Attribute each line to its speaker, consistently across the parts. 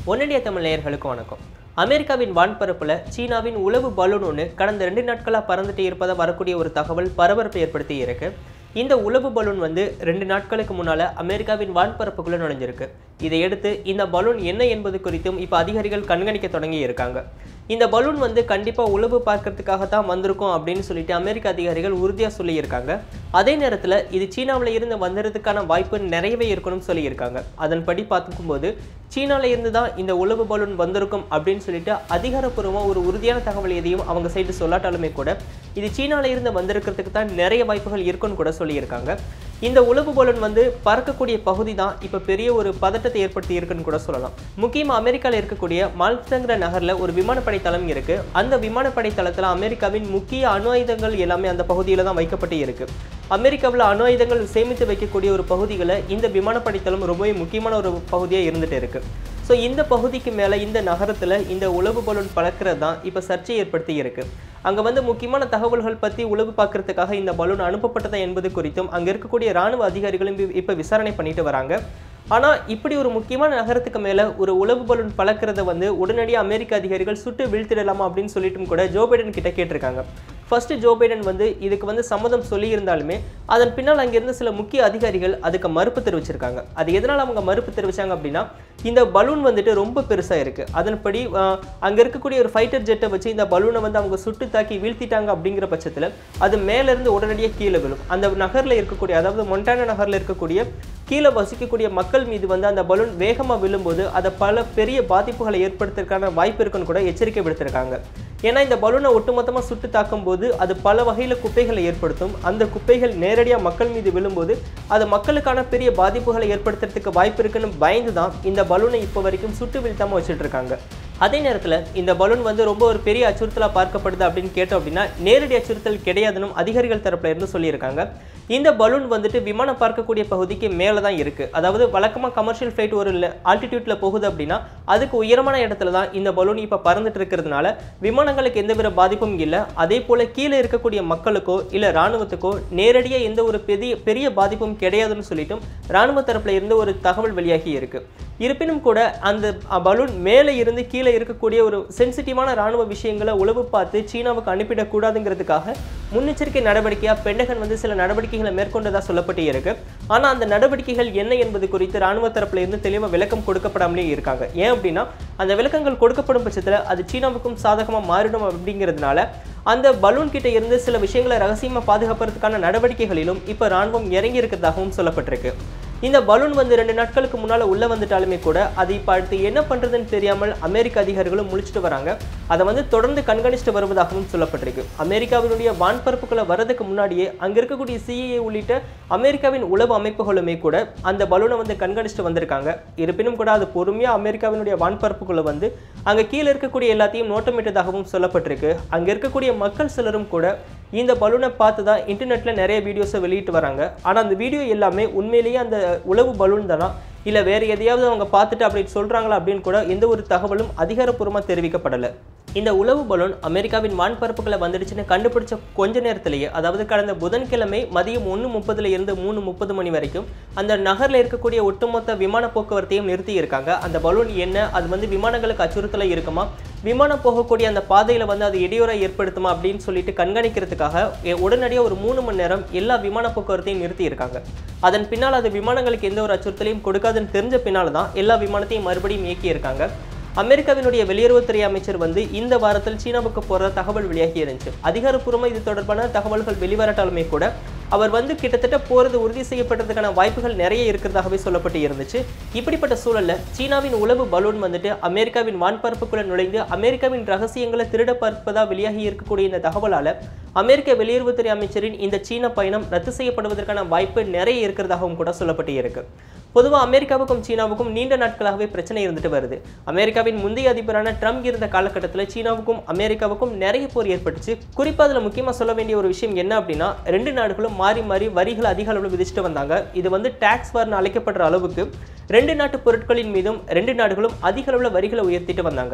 Speaker 1: ஒன்னிந்திய தமிழ் நேயர்களுக்கு வணக்கம் அமெரிக்காவின் வான்பரப்புல சீனாவின் உளவு பலூன் ஒன்று கடந்த ரெண்டு நாட்களாக பறந்துட்டு இருப்பதாக வரக்கூடிய ஒரு தகவல் பரபரப்பை ஏற்படுத்தி இருக்கு இந்த உளவு பலூன் வந்து ரெண்டு நாட்களுக்கு முன்னால அமெரிக்காவின் வான்பரப்புக்குள்ள நுழைஞ்சிருக்கு இதையடுத்து இந்த பலூன் என்ன என்பது குறித்தும் இப்போ அதிகாரிகள் கண்காணிக்க தொடங்கி இருக்காங்க இந்த பலூன் வந்து கண்டிப்பாக உளவு பார்க்கறதுக்காக தான் வந்திருக்கும் அப்படின்னு சொல்லிட்டு அமெரிக்க அதிகாரிகள் உறுதியாக சொல்லியிருக்காங்க அதே நேரத்தில் இது சீனாவில் இருந்து வந்துறதுக்கான வாய்ப்பு நிறையவே இருக்கணும்னு சொல்லியிருக்காங்க அதன்படி பார்த்துக்கும்போது சீனாவில் இருந்து தான் இந்த உளவு பலூன் வந்திருக்கும் அப்படின்னு சொல்லிட்டு அதிகாரப்பூர்வமாக ஒரு உறுதியான தகவல் எதையும் அவங்க சைடு சொல்லாட்டாலுமே கூட இது சீனாவில் இருந்து வந்திருக்கிறதுக்கு தான் நிறைய வாய்ப்புகள் இருக்குன்னு கூட சொல்லியிருக்காங்க இந்த உளவு பலூன் வந்து பறக்கக்கூடிய பகுதி தான் இப்போ பெரிய ஒரு பதட்டத்தை ஏற்படுத்தி இருக்குன்னு கூட சொல்லலாம் முக்கியமாக அமெரிக்காவில் இருக்கக்கூடிய மால்டங்கிற நகரில் ஒரு விமானப்படை தளம் இருக்கு அந்த விமானப்படை தளத்தில் அமெரிக்காவின் முக்கிய அணு ஆயுதங்கள் எல்லாமே அந்த பகுதியில் தான் வைக்கப்பட்டு இருக்கு அமெரிக்காவில் அணு ஆயுதங்கள் சேமித்து வைக்கக்கூடிய ஒரு பகுதிகளை இந்த விமானப்படை தளம் ரொம்பவே முக்கியமான ஒரு பகுதியாக இருந்துட்டு இருக்கு ஸோ இந்த பகுதிக்கு மேலே இந்த நகரத்தில் இந்த உளவு பலூன் பறக்கிறது தான் இப்போ சர்ச்சை ஏற்படுத்தி இருக்கு அங்கே வந்து முக்கியமான தகவல்கள் பற்றி உளவு பார்க்கறதுக்காக இந்த பலூன் அனுப்பப்பட்டதா என்பது குறித்தும் அங்கே இருக்கக்கூடிய ராணுவ அதிகாரிகளும் இப்போ விசாரணை பண்ணிட்டு வராங்க ஆனால் இப்படி ஒரு முக்கியமான நகரத்துக்கு மேலே ஒரு உளவு பலூன் பறக்கிறத வந்து உடனடியாக அமெரிக்க அதிகாரிகள் சுட்டு வீழ்த்திடலாமா அப்படின்னு சொல்லிட்டும் கூட ஜோ பைடன் கிட்ட கேட்டிருக்காங்க ஃபர்ஸ்ட் ஜோ பைடன் வந்து இதுக்கு வந்து சம்மதம் சொல்லியிருந்தாலுமே அதன் பின்னால் அங்கிருந்த சில முக்கிய அதிகாரிகள் அதுக்கு மறுப்பு தெரிவிச்சிருக்காங்க அது எதனால் அவங்க மறுப்பு தெரிவிச்சாங்க அப்படின்னா இந்த பலூன் வந்துட்டு ரொம்ப பெருசாக இருக்குது அதன்படி அங்கே இருக்கக்கூடிய ஒரு ஃபைட்டர் ஜெட்டை வச்சு இந்த பலூனை வந்து அவங்க சுட்டு தாக்கி வீழ்த்திட்டாங்க அப்படிங்கிற பட்சத்தில் அது மேலேருந்து உடனடியாக கீழே விழும் அந்த நகரில் இருக்கக்கூடிய அதாவது மொண்டானா நகரில் இருக்கக்கூடிய கீழே வசிக்கக்கூடிய மக்கள் மீது வந்து அந்த பலூன் வேகமாக விழும்போது அதை பல பெரிய பாதிப்புகளை ஏற்படுத்துறதுக்கான வாய்ப்பு இருக்குன்னு கூட எச்சரிக்கை விடுத்திருக்காங்க ஏன்னா இந்த பலூனை ஒட்டுமொத்தமாக சுட்டு தாக்கும் போது அது பல வகையில் குப்பைகளை ஏற்படுத்தும் அந்த குப்பைகள் நேரடியாக மக்கள் மீது விழும்போது அது மக்களுக்கான பெரிய பாதிப்புகளை ஏற்படுத்துறதுக்கு வாய்ப்பு இருக்குன்னு பயந்து தான் இந்த பலூனை இப்போ வரைக்கும் சுட்டு வீழ்த்தாமல் வச்சுட்டு இருக்காங்க அதே நேரத்தில் இந்த பலூன் வந்து ரொம்ப ஒரு பெரிய அச்சுறுத்தலாக பார்க்கப்படுது அப்படின்னு கேட்டோம் அப்படின்னா நேரடி அச்சுறுத்தல் கிடையாதுன்னு அதிகாரிகள் தரப்புல இருந்து சொல்லியிருக்காங்க இந்த பலூன் வந்துட்டு விமானம் பார்க்கக்கூடிய பகுதிக்கு மேலே தான் இருக்குது அதாவது வழக்கமாக கமர்ஷியல் ஃப்ளைட் ஒரு ஆல்டிடியூட்டில் போகுது அப்படின்னா அதுக்கு உயரமான இடத்துல தான் இந்த பலூன் இப்போ பறந்துட்டு இருக்கிறதுனால விமானங்களுக்கு எந்தவித பாதிப்பும் இல்லை அதே போல் கீழே இருக்கக்கூடிய மக்களுக்கோ இல்லை இராணுவத்துக்கோ நேரடியாக எந்த ஒரு பெரிய பெரிய பாதிப்பும் கிடையாதுன்னு சொல்லிட்டும் இராணுவ தரப்புல இருந்து ஒரு தகவல் வெளியாகி இருக்கு இருப்பினும் கூட அந்த பலூன் மேலே இருந்து கீழே இருக்கக்கூடிய ஒரு சென்சிட்டிவான ராணுவ விஷயங்களை உளவு பார்த்து சீனாவுக்கு அனுப்பிடக்கூடாதுங்கிறதுக்காக முன்னெச்சரிக்கை நடவடிக்கையாக பெண்டகன் வந்து சில நடவடிக்கைகளை மேற்கொண்டதாக சொல்லப்பட்டு இருக்கு ஆனால் அந்த நடவடிக்கைகள் என்ன என்பது குறித்து ராணுவ தரப்புல இருந்து தெளிவாக விளக்கம் கொடுக்கப்படாமலே இருக்காங்க ஏன் அப்படின்னா அந்த விளக்கங்கள் கொடுக்கப்படும் பட்சத்தில் அது சீனாவுக்கும் சாதகமாக மாறிடும் அப்படிங்கிறதுனால அந்த பலூன் கிட்ட இருந்து சில விஷயங்களை ரகசியமாக பாதுகாப்பதற்கான நடவடிக்கைகளிலும் இப்போ ராணுவம் இறங்கி இருக்கிறதாகவும் சொல்லப்பட்டிருக்கு இந்த பலூன் வந்து ரெண்டு நாட்களுக்கு முன்னால் உள்ளே வந்துட்டாலுமே கூட அது இப்போ அடுத்து என்ன பண்ணுறதுன்னு தெரியாமல் அமெரிக்க அதிகாரிகளும் முழிச்சிட்டு வராங்க அதை வந்து தொடர்ந்து கண்காணிச்சுட்டு வருவதாகவும் சொல்லப்பட்டிருக்கு அமெரிக்காவினுடைய வான்பரப்புகளை வரதுக்கு முன்னாடியே அங்கே இருக்கக்கூடிய சிஏஏ உள்ளிட்ட அமெரிக்காவின் உளவு அமைப்புகளுமே கூட அந்த பலூனை வந்து கண்காணிச்சுட்டு வந்திருக்காங்க இருப்பினும் கூட அது பொறுமையாக அமெரிக்காவினுடைய வான்பரப்புக்குள்ளே வந்து அங்கே கீழே இருக்கக்கூடிய எல்லாத்தையும் நோட்டமிட்டதாகவும் சொல்லப்பட்டிருக்கு அங்கே இருக்கக்கூடிய மக்கள் சிலரும் கூட இந்த பலூனை பார்த்து தான் இன்டர்நெட்டில் நிறைய வீடியோஸை வெளியிட்டு வராங்க ஆனால் அந்த வீடியோ எல்லாமே உண்மையிலேயே அந்த உளவு பலூன் தானா இல்லை வேறு எதையாவது அவங்க பார்த்துட்டு அப்படி சொல்கிறாங்களா அப்படின்னு கூட எந்த ஒரு தகவலும் அதிகாரப்பூர்வமாக தெரிவிக்கப்படலை இந்த உளவு பலூன் அமெரிக்காவின் வான்பரப்புகளை வந்துடுச்சுன்னு கண்டுபிடிச்ச கொஞ்ச நேரத்திலேயே அதாவது கடந்த புதன்கிழமை மதியம் ஒன்று முப்பதுல இருந்து மூணு முப்பது மணி வரைக்கும் அந்த நகரில் இருக்கக்கூடிய ஒட்டுமொத்த விமான போக்குவரத்தையும் நிறுத்தி இருக்காங்க அந்த பலூன் என்ன அது வந்து விமானங்களுக்கு அச்சுறுத்தலாக இருக்குமா விமானம் போகக்கூடிய அந்த பாதையில் வந்து அது இடையூறை ஏற்படுத்துமா அப்படின்னு சொல்லிட்டு கண்காணிக்கிறதுக்காக உடனடியாக ஒரு மூணு மணி நேரம் எல்லா விமான போக்குவரத்தையும் நிறுத்தி இருக்காங்க அதன் பின்னால் அது விமானங்களுக்கு எந்த ஒரு அச்சுறுத்தலையும் கொடுக்காதுன்னு தெரிஞ்ச பின்னால் தான் எல்லா விமானத்தையும் மறுபடியும் இயக்கி இருக்காங்க அமெரிக்காவினுடைய வெளியுறவுத்துறை அமைச்சர் வந்து இந்த வாரத்தில் சீனாவுக்கு போகிற தகவல் வெளியாகி இருந்துச்சு அதிகாரப்பூர்வமாக இது தொடர்பான தகவல்கள் வெளிவரட்டாலுமே கூட அவர் வந்து கிட்டத்தட்ட போகிறது உறுதி செய்யப்பட்டதுக்கான வாய்ப்புகள் நிறைய இருக்கிறதாகவே சொல்லப்பட்டு இருந்துச்சு இப்படிப்பட்ட சூழலில் சீனாவின் உளவு பலூன் வந்துட்டு அமெரிக்காவின் வான்பரப்புக்குள்ள நுழைந்து அமெரிக்காவின் ரகசியங்களை திருட பார்ப்பதாக வெளியாகி இருக்கக்கூடிய இந்த தகவலால் அமெரிக்க வெளியுறவுத்துறை அமைச்சரின் இந்த சீன பயணம் ரத்து செய்யப்படுவதற்கான வாய்ப்பு நிறைய இருக்கிறதாகவும் கூட சொல்லப்பட்டு இருக்கு பொதுவாக அமெரிக்காவுக்கும் சீனாவுக்கும் நீண்ட நாட்களாகவே பிரச்சனை இருந்துட்டு வருது அமெரிக்காவின் முந்தைய அதிபரான ட்ரம்ப் இருந்த காலகட்டத்தில் சீனாவுக்கும் அமெரிக்காவுக்கும் நிறைய போர் ஏற்பட்டுச்சு குறிப்பாக அதில் முக்கியமாக சொல்ல வேண்டிய ஒரு விஷயம் என்ன அப்படின்னா ரெண்டு நாடுகளும் மாறி மாறி வரிகள் அதிக அளவில் விதிச்சுட்டு வந்தாங்க இது வந்து டாக்ஸ் வார்னு அழைக்கப்படுற அளவுக்கு ரெண்டு நாட்டு பொருட்களின் மீதும் ரெண்டு நாடுகளும் அதிக அளவில் வரிகளை உயர்த்திட்டு வந்தாங்க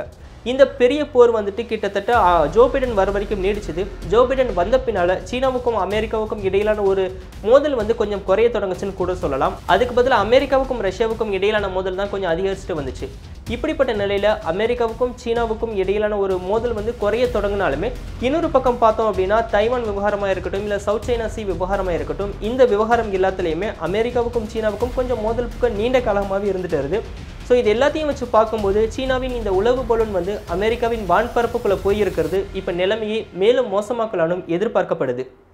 Speaker 1: இந்த பெரிய போர் வந்துட்டு கிட்டத்தட்ட ஆ, ஜோ பைடன் வர வரைக்கும் நீடிச்சது ஜோ பைடன் வந்த பின்னால சீனாவுக்கும் அமெரிக்காவுக்கும் இடையிலான ஒரு மோதல் வந்து கொஞ்சம் குறைய தொடங்குச்சுன்னு கூட சொல்லலாம் அதுக்கு பதிலா அமெரிக்காவுக்கும் ரஷ்யாவுக்கும் இடையிலான மோதல் தான் கொஞ்சம் அதிகரிச்சுட்டு வந்துச்சு இப்படிப்பட்ட நிலையில அமெரிக்காவுக்கும் சீனாவுக்கும் இடையிலான ஒரு மோதல் வந்து குறைய தொடங்கினாலுமே இன்னொரு பக்கம் பார்த்தோம் அப்படின்னா தைவான் விவகாரமா இருக்கட்டும் இல்ல சவுத் சைனா சி விவகாரமா இருக்கட்டும் இந்த விவகாரம் எல்லாத்துலேயுமே அமெரிக்காவுக்கும் சீனாவுக்கும் கொஞ்சம் மோதல் புக்க நீண்ட காலமாகவே இருந்துட்டு வருது ஸோ இது எல்லாத்தையும் வச்சு பார்க்கும்போது சீனாவின் இந்த உளவு பலூன் வந்து அமெரிக்காவின் வான்பரப்புக்குள்ள போய் இருக்கிறது இப்போ நிலைமையை மேலும் மோசமாக்கலானும் எதிர்பார்க்கப்படுது